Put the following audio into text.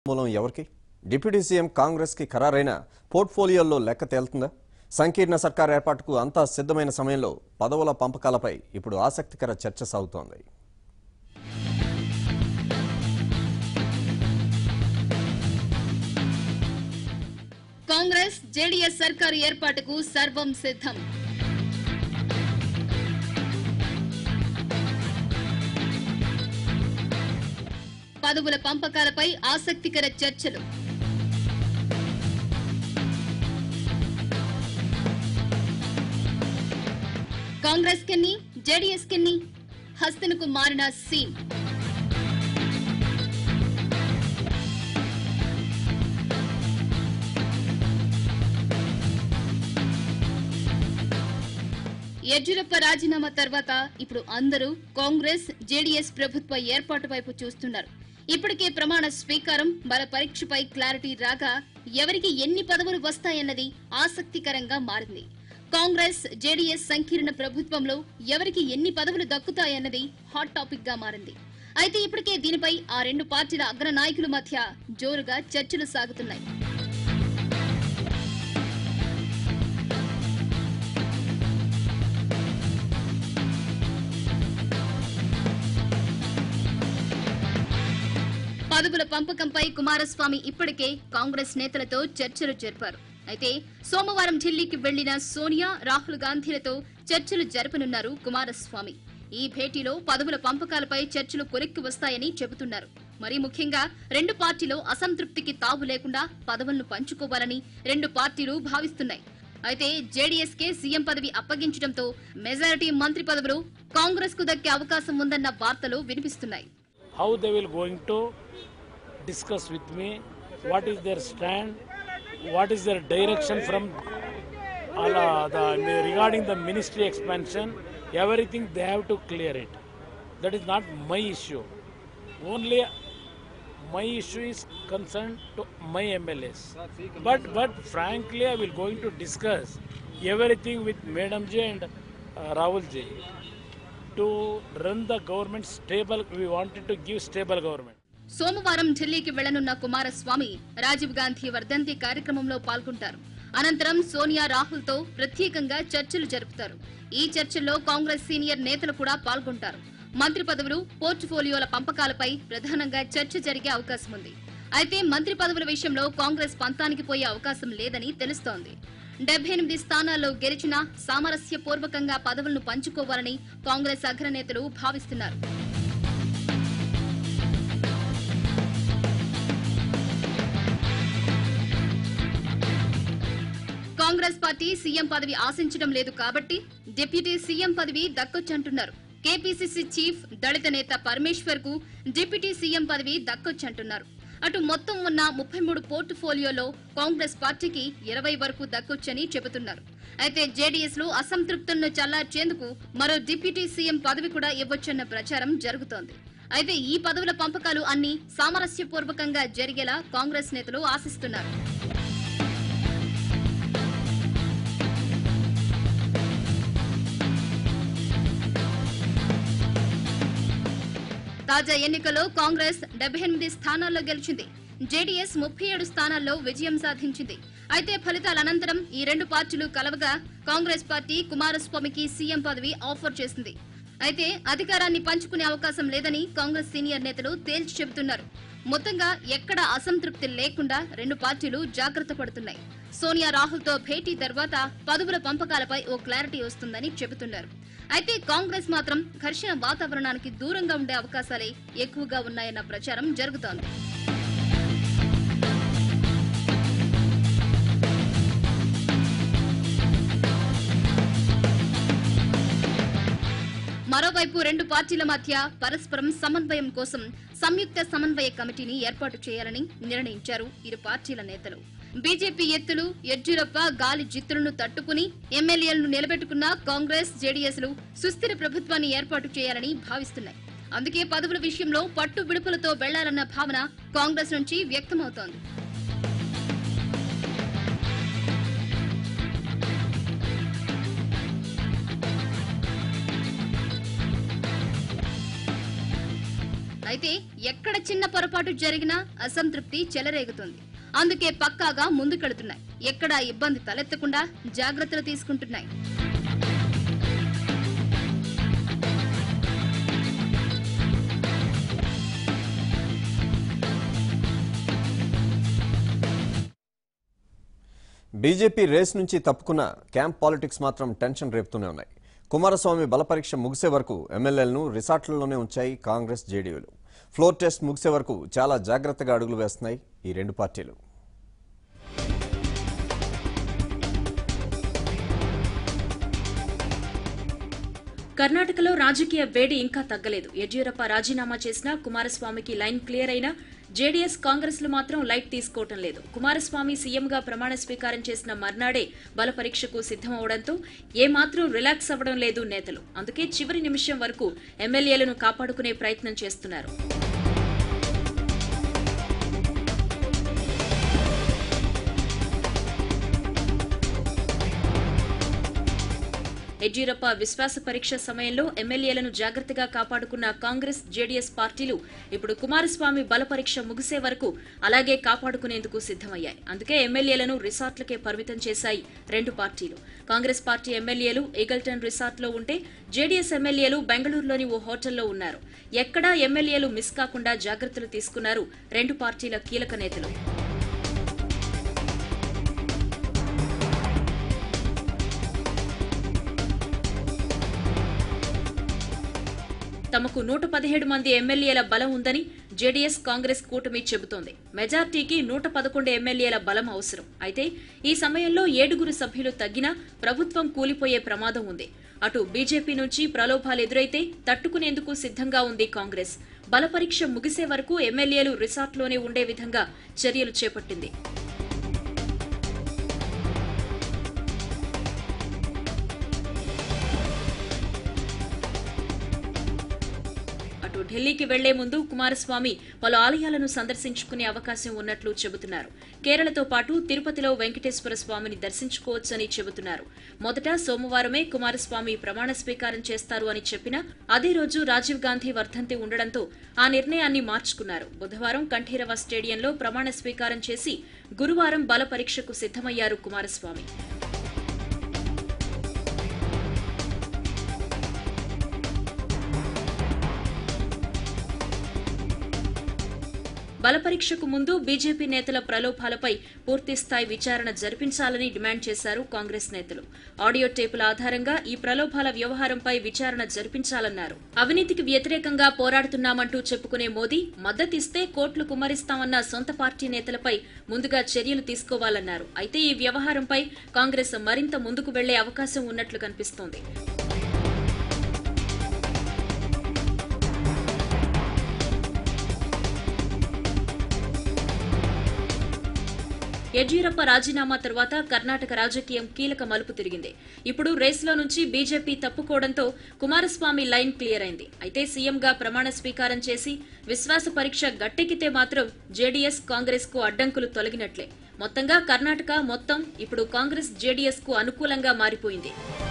మూలం ఎవరికి deputy CM Congress కి ఖరారైన పోర్ట్ఫోలియోల్లో లెక్క తేలుతుందా సంకీర్ణ సర్కార్ ఏర్పాటుకు అంతా సిద్ధమైన సమయంలో పదవుల పంపకాలపై ఇప్పుడు ఆసక్తికర చర్చ సాగుతోంది కాంగ్రెస్ జేడీఎస్ సర్కారు ఏర్పాటుకు సర్వం సిద్ధం పదవుల పంపకాలపై ఆసక్తికర చర్చలు కాంగ్రెస్ కెన్ని జేడీఎస్ కెన్ని హస్తనకు మారిన సీన్ యడ్యూరప్ప రాజీనామా తర్వాత ఇప్పుడు అందరూ కాంగ్రెస్ జేడీఎస్ ప్రభుత్వ ఏర్పాటు వైపు చూస్తున్నారు ఇప్పటికే ప్రమాణ స్వీకారం బల పరీక్షపై క్లారిటీ రాగా ఎవరికి ఎన్ని పదవులు వస్తాయన్నది ఆసక్తికరంగా మారింది కాంగ్రెస్ జేడీఎస్ సంకీర్ణ ప్రభుత్వంలో ఎవరికి ఎన్ని పదవులు దక్కుతాయన్నది హాట్ టాపిక్ గా మారింది అయితే ఇప్పటికే దీనిపై ఆ రెండు పార్టీల అగ్ర నాయకుల మధ్య జోరుగా చర్చలు సాగుతున్నాయి పదవుల పంపకంపై కుమారస్వామి ఇప్పటికే కాంగ్రెస్ నేతలతో చర్చలు జరిపారు అయితే సోమవారం ఢిల్లీకి వెళ్లిన సోనియా రాహుల్ గాంధీలతో చర్చలు జరపనున్నారు కుమారస్వామి ఈ భేటీలో పదవుల పంపకాలపై చర్చలు కొరెక్కి వస్తాయని చెబుతున్నారు మరి ముఖ్యంగా రెండు పార్టీలో అసంతృప్తికి తావు లేకుండా పదవులను పంచుకోవాలని రెండు పార్టీలు భావిస్తున్నాయి అయితే జేడీఎస్ కే సీఎం పదవి అప్పగించడంతో మెజారిటీ మంత్రి పదవులు కాంగ్రెస్ కు దక్కే అవకాశం ఉందన్న వార్తలు వినిపిస్తున్నాయి how they will going to discuss with me what is their stand what is their direction from all, uh, the, regarding the ministry expansion everything they have to clear it that is not my issue only my issue is concerned to my mlas but but frankly i will going to discuss everything with madam ji and uh, rahul ji to run the government stable we wanted to give stable government సోమవారం ఢిల్లీకి వెళ్లనున్న కుమారస్వామి రాజీవ్ గాంధీ వర్ధంతి కార్యక్రమంలో పాల్గొంటారు అనంతరం సోనియా రాహుల్ తో ప్రత్యేకంగా చర్చలు జరుపుతారు ఈ చర్చల్లో కాంగ్రెస్ సీనియర్ నేతలు కూడా పాల్గొంటారు మంత్రి పదవులు పోర్ట్ఫోలియోల పంపకాలపై ప్రధానంగా చర్చ జరిగే అవకాశం ఉంది అయితే మంత్రి పదవుల విషయంలో కాంగ్రెస్ పంతానికి పోయే అవకాశం లేదని తెలుస్తోంది డెబ్బై ఎనిమిది స్థానాల్లో గెలిచినా సామరస్యపూర్వకంగా పదవులను పంచుకోవాలని కాంగ్రెస్ అగ్రనేతలు భావిస్తున్నారు కాంగ్రెస్ పార్టీ సీఎం పదవి ఆశించడం లేదు కాబట్టి డిప్యూటీ సీఎం పదవి దక్కొచ్చంటున్నారు కేపీసీసీ చీఫ్ దళిత నేత పరమేశ్వర్ కు డిప్యూటీ సీఎం పదవి దక్కొచ్చంటున్నారు అటు మొత్తం ఉన్న ముప్పై మూడు పోర్టుఫోలియోలో కాంగ్రెస్ పార్టీకి ఇరవై వరకు దక్కొచ్చని చెబుతున్నారు అయితే జేడీఎస్ లో అసంతృప్తులను చల్లార్చేందుకు మరో డిప్యూటీ సీఎం పదవి కూడా ఇవ్వొచ్చన్న ప్రచారం జరుగుతోంది అయితే ఈ పదవుల పంపకాలు అన్ని సామరస్యపూర్వకంగా జరిగేలా కాంగ్రెస్ నేతలు ఆశిస్తున్నారు తాజా ఎన్నికల్లో కాంగ్రెస్ డెబ్బై ఎనిమిది స్థానాల్లో గెలిచింది జేడీఎస్ ముప్పై ఏడు స్థానాల్లో విజయం సాధించింది అయితే ఫలితాల అనంతరం ఈ రెండు పార్టీలు కలవగా కాంగ్రెస్ పార్టీ కుమారస్వామికి సీఎం పదవి ఆఫర్ చేసింది అయితే అధికారాన్ని పంచుకునే అవకాశం లేదని కాంగ్రెస్ సీనియర్ నేతలు తేల్చి చెబుతున్నారు మొత్తంగా ఎక్కడ అసంతృప్తి లేకుండా రెండు పార్టీలు జాగ్రత్త పడుతున్నాయి సోనియా రాహుల్ తో భేటీ తర్వాత పదవుల పంపకాలపై ఓ క్లారిటీ వస్తుందని చెబుతున్నారు అయితే కాంగ్రెస్ మాత్రం ఘర్షణ వాతావరణానికి దూరంగా ఉండే అవకాశాలే ఎక్కువగా ఉన్నాయన్న ప్రచారం జరుగుతోంది మరోవైపు రెండు పార్టీల మధ్య పరస్పరం సమన్వయం కోసం సంయుక్త సమన్వయ కమిటీని ఏర్పాటు చేయాలని నిర్ణయించారు ఇరు పార్టీల నేతలు బీజేపీ ఎత్తులు యడ్యూరప్ప గాలి జిత్తులను తట్టుకుని ఎమ్మెల్యేలను నిలబెట్టుకున్న కాంగ్రెస్ జేడీఎస్ లు సుస్థిర ప్రభుత్వాన్ని ఏర్పాటు చేయాలని భావిస్తున్నాయి అందుకే పదవుల విషయంలో పట్టు విడుపులతో వెళ్లాలన్న భావన కాంగ్రెస్ నుంచి వ్యక్తమవుతోంది అయితే ఎక్కడ చిన్న పొరపాటు జరిగినా అసంతృప్తి చెలరేగుతుంది అందుకే పక్కాగా ముందుకెడుతున్నాయి ఎక్కడ ఇబ్బంది తలెత్తకుండా జాగ్రత్తలు తీసుకుంటున్నాయి బీజేపీ రేస్ నుంచి తప్పుకున్న క్యాంప్ పాలిటిక్స్ మాత్రం టెన్షన్ రేపుతూనే ఉన్నాయి కుమారస్వామి బలపరీక్ష ముగిసే వరకు ఎమ్మెల్యేలను రిసార్ట్లలోనే ఉంచాయి కాంగ్రెస్ జేడీయూలు ఫ్లోర్ టెస్ట్ ముగిసే వరకు చాలా జాగ్రత్తగా అడుగులు వేస్తున్నాయి ఈ రెండు పార్టీలు కర్ణాటకలో రాజకీయ వేడి ఇంకా తగ్గలేదు యడ్యూరప్ప రాజీనామా చేసినా కుమారస్వామికి లైన్ క్లియర్ అయినా జేడీఎస్ కాంగ్రెస్లు మాత్రం లైట్ తీసుకోవటం లేదు కుమారస్వామి సీఎంగా ప్రమాణ స్వీకారం చేసిన మర్నాడే బల పరీక్షకు సిద్దమవడంతో ఏమాత్రం రిలాక్స్ అవ్వడం లేదు నేతలు అందుకే చివరి నిమిషం వరకు ఎమ్మెల్యేలను కాపాడుకునే ప్రయత్నం చేస్తున్నారు యడ్యూరప్ప విశ్వాస పరీక్ష సమయంలో ఎమ్మెల్యేలను జాగ్రత్తగా కాపాడుకున్న కాంగ్రెస్ జేడీఎస్ పార్టీలు ఇప్పుడు కుమారస్వామి బల పరీక్ష ముగిసే వరకు అలాగే కాపాడుకునేందుకు సిద్దమయ్యాయి అందుకే ఎమ్మెల్యేలను రిసార్ట్లకే పరిమితం చేశాయి రెండు పార్టీలు కాంగ్రెస్ పార్టీ ఎమ్మెల్యేలు ఈగల్టన్ రిసార్ట్లో ఉంటే జేడీఎస్ ఎమ్మెల్యేలు బెంగళూరులోని ఓ హోటల్లో ఉన్నారు ఎక్కడా ఎమ్మెల్యేలు మిస్ కాకుండా జాగ్రత్తలు తీసుకున్నారు రెండు పార్టీల కీలక నేతలు తమకు నూట పదిహేడు మంది ఎమ్మెల్యేల బలం ఉందని జేడీఎస్ కాంగ్రెస్ కూటమి చెబుతోంది మెజార్టీకి నూట పదకొండు ఎమ్మెల్యేల బలం అవసరం అయితే ఈ సమయంలో ఏడుగురు సభ్యులు తగ్గినా ప్రభుత్వం కూలిపోయే ప్రమాదం ఉంది అటు బీజేపీ నుంచి ప్రలోభాలు ఎదురైతే తట్టుకునేందుకు సిద్ధంగా ఉంది కాంగ్రెస్ బల పరీక్ష ముగిసే వరకు ఎమ్మెల్యేలు రిసార్ట్లోనే ఉండే విధంగా చర్యలు చేపట్టింది అటు ఢిల్లీకి వెళ్లే ముందు కుమారస్వామి పలు ఆలయాలను సందర్శించుకునే అవకాశం ఉన్నట్లు చెబుతున్నారు కేరళతో పాటు తిరుపతిలో వెంకటేశ్వర స్వామిని దర్శించుకోవచ్చని చెబుతున్నారు మొదట సోమవారమే కుమారస్వామి ప్రమాణ స్వీకారం చేస్తారు అని చెప్పినా అదే రోజు రాజీవ్ గాంధీ వర్ధంతి ఉండడంతో ఆ నిర్ణయాన్ని మార్చుకున్నారు బుధవారం కంఠీరవ స్టేడియంలో ప్రమాణ స్వీకారం చేసి గురువారం బల పరీక్షకు సిద్దమయ్యారు కుమారస్వామి బలపరీక్షకు ముందు బీజేపీ నేతల ప్రలోభాలపై పూర్తిస్థాయి విచారణ జరిపించాలని డిమాండ్ చేశారు కాంగ్రెస్ నేతలు ఆడియో టేపుల ఆధారంగా ఈ ప్రలోభాల వ్యవహారంపై విచారణ జరిపించాలన్నారు అవినీతికి వ్యతిరేకంగా పోరాడుతున్నామంటూ చెప్పుకునే మోదీ మద్దతిస్తే కోట్లు కుమ్మరిస్తామన్న సొంత పార్టీ నేతలపై ముందుగా చర్యలు తీసుకోవాలన్నారు అయితే ఈ వ్యవహారంపై కాంగ్రెస్ మరింత ముందుకు వెళ్లే అవకాశం ఉన్నట్లు కనిపిస్తోంది యడ్యూరప్ప రాజీనామా తర్వాత కర్ణాటక రాజకీయం కీలక మలుపు తిరిగింది ఇప్పుడు రేసులో నుంచి బీజేపీ తప్పుకోవడంతో కుమారస్వామి లైన్ క్లియర్ అయింది అయితే సీఎంగా ప్రమాణ స్వీకారం చేసి విశ్వాస పరీక్ష గట్టెక్కితే మాత్రం జేడీఎస్ కాంగ్రెస్ కు అడ్డంకులు తొలగినట్లే మొత్తంగా కర్ణాటక మొత్తం ఇప్పుడు కాంగ్రెస్ జేడీఎస్ కు అనుకూలంగా మారిపోయింది